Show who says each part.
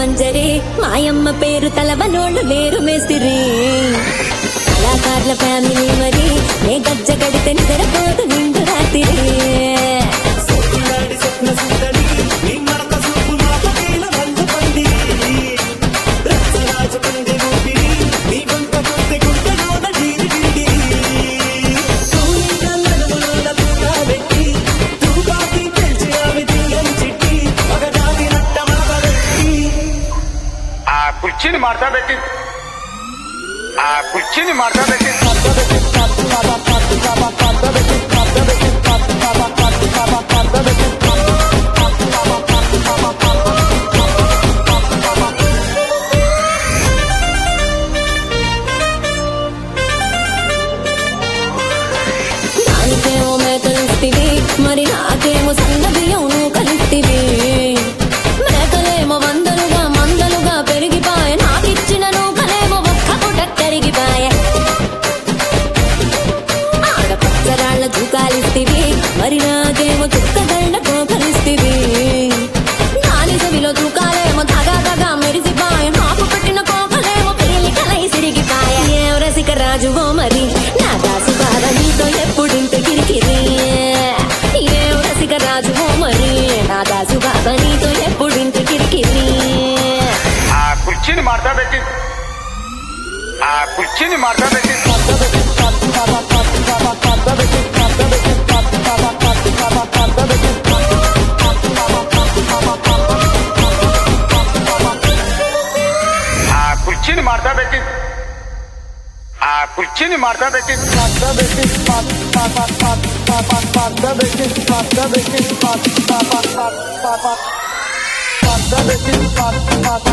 Speaker 1: మంజరి మాయమ్మ పేరు తలవనోళ్ళు లేరు మేస్తిరి కళాకారుల ఫ్యామిలీ మరి నే గజ్జ కడితే నిద్రపోదు నిండు రాత్రి
Speaker 2: సొంతినాడి స్వప్న సుందరి నీ మడత చూపు మాటకేల మందు పందిరి రచ్చరాజు పందె ఊపిరి నీ గొంత కొద్ది గుంటలోన నీరు విందిరి సూర్యుల నడుములోన తూగా పెట్టి తూగాకి పెంచి ఆమె తీయని చిట్టి మగదాని రట్టమావరెట్టి
Speaker 3: ఆ కుర్చీని మార్తా పెట్టి ఆ కుర్చీని మార్తా పెట్టి
Speaker 1: దానికేమో మేకలిస్తివి మరి నాకేమో సన్న బియ్యం నువ్వు కలిస్తివి మేకలేమో వందలుగా మందలుగా పెరిగిపాయ నాకిచ్చిన నూకలేమో ఒక్క పుట కరిగిపాయ ఆడపచ్చరాళ్ళ జూకాలిస్తివి మరి నాకేమో చుక్కగళ్ళ కోకలిస్తివి నాని చెవిలో తూకాలేమో దగా దగా మెరిసిపాయ నాకు పెట్టిన కోకలేమో పెళ్లి కలై సిరిగిపాయ ఏం రసిక రాజువో మరి నా దాసు బాధ నీతో ఎప్పుడింత కిరికిరి ఏం రసిక రాజువో మరి నా దాసు బాధ నీతో ఎప్పుడింత కిరికిరి
Speaker 3: ఆ కుర్చీని మార్తా పెట్టి ఆ కుర్చీని మార్తా పెట్టి ఆ కుర్చీని మార్తా పెట్టి ఆ కుర్చీని మార్తా పెట్టి
Speaker 4: Pasta